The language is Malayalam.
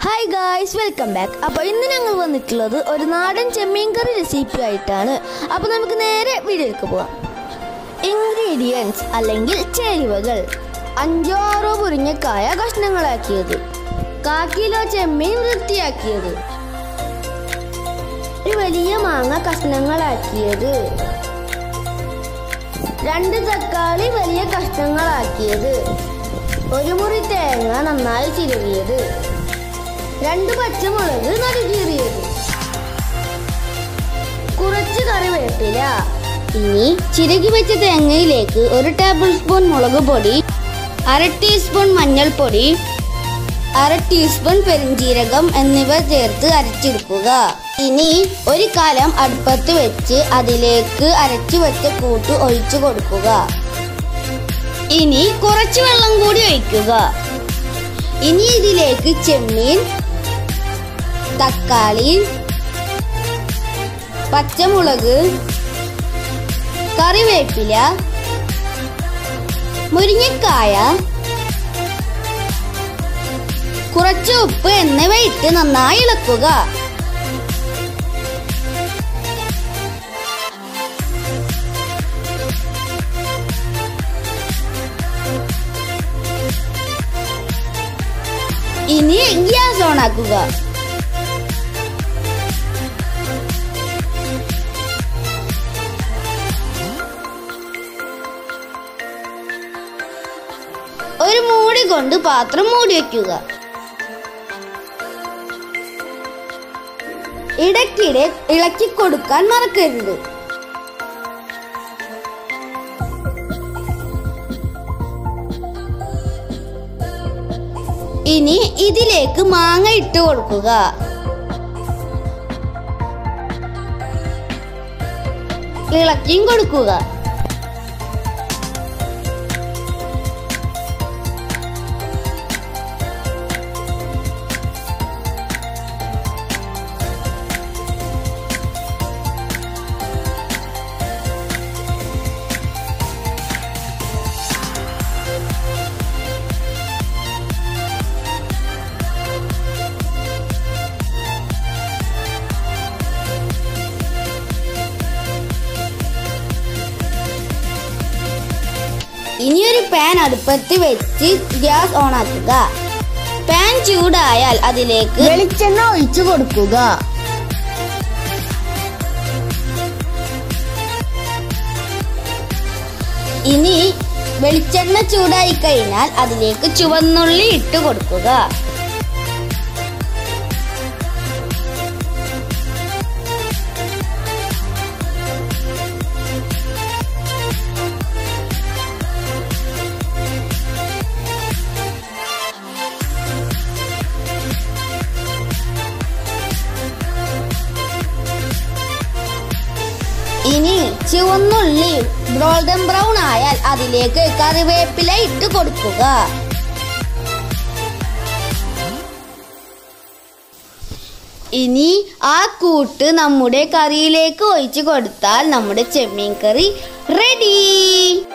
ഹായ് ഗായ്സ് വെൽക്കം ബാക്ക് അപ്പോൾ ഇന്ന് ഞങ്ങൾ വന്നിട്ടുള്ളത് ഒരു നാടൻ ചെമ്മീൻ കറി റെസിപ്പി ആയിട്ടാണ് അപ്പോൾ നമുക്ക് നേരെ വീഡിയോയിലേക്ക് പോകാം ഇൻഗ്രീഡിയൻസ് അല്ലെങ്കിൽ ചേരുവകൾ അഞ്ചോ ആറോ മുരിങ്ങക്കായ കഷ്ണങ്ങളാക്കിയത് കാ കിലോ ചെമ്മീൻ വൃത്തിയാക്കിയത് ഒരു വലിയ മാങ്ങ കഷ്ണങ്ങളാക്കിയത് രണ്ട് തക്കാളി വലിയ കഷ്ണങ്ങളാക്കിയത് ഒരു മുറി തേങ്ങ നന്നായി ചിരവിയത് രണ്ട് പച്ചമുളക് നടുകീറിയത് കുറച്ച് കറിവേപ്പില ഇനി ചിരകി വെച്ച തേങ്ങയിലേക്ക് ഒരു ടേബിൾ സ്പൂൺ മുളക് പൊടി അര ടീസ്പൂൺ മഞ്ഞൾപ്പൊടി അര ടീസ്പൂൺ പെരിഞ്ജീരകം എന്നിവ ചേർത്ത് അരച്ചെടുക്കുക ഇനി ഒരു കാലം അടുപ്പത്ത് വെച്ച് അതിലേക്ക് അരച്ചു വെച്ച കൂട്ട് ഒഴിച്ചു കൊടുക്കുക ഇനി കുറച്ച് വെള്ളം കൂടി ഒഴിക്കുക ഇനി ഇതിലേക്ക് ചെമ്മീൻ തക്കാളി പച്ചമുളക് കറിവേപ്പില മുരിങ്ങക്കായ കുറച്ച് ഉപ്പ് എന്നിവ ഇട്ട് നന്നായി ഇളക്കുക ഇനി ഗ്യാസ് ഓൺ ആക്കുക ഒരു മൂടി കൊണ്ട് പാത്രം മൂടി വയ്ക്കുക ഇടയ്ക്കിടെ ഇളക്കി കൊടുക്കാൻ മറക്കരുത് ഇനി ഇതിലേക്ക് മാങ്ങ ഇട്ട് കൊടുക്കുക ഇളക്കിയും കൊടുക്കുക ഇനി ഒരു പാൻ അടുപ്പത്ത് വെച്ച് ഗ്യാസ് ഓൺ ആക്കുക പാൻ ചൂടായാൽ അതിലേക്ക് വെളിച്ചെണ്ണ ഒഴിച്ചു കൊടുക്കുക ഇനി വെളിച്ചെണ്ണ ചൂടായി കഴിഞ്ഞാൽ അതിലേക്ക് ചുവന്നുള്ളി ഇട്ട് കൊടുക്കുക ഇനി ചുവന്നുള്ളി ഗോൾഡൻ ബ്രൗൺ ആയാൽ അതിലേക്ക് കറിവേപ്പില ഇട്ട് കൊടുക്കുക ഇനി ആ കൂട്ട് നമ്മുടെ കറിയിലേക്ക് ഒഴിച്ചു കൊടുത്താൽ നമ്മുടെ ചെമ്മീൻ കറി റെഡി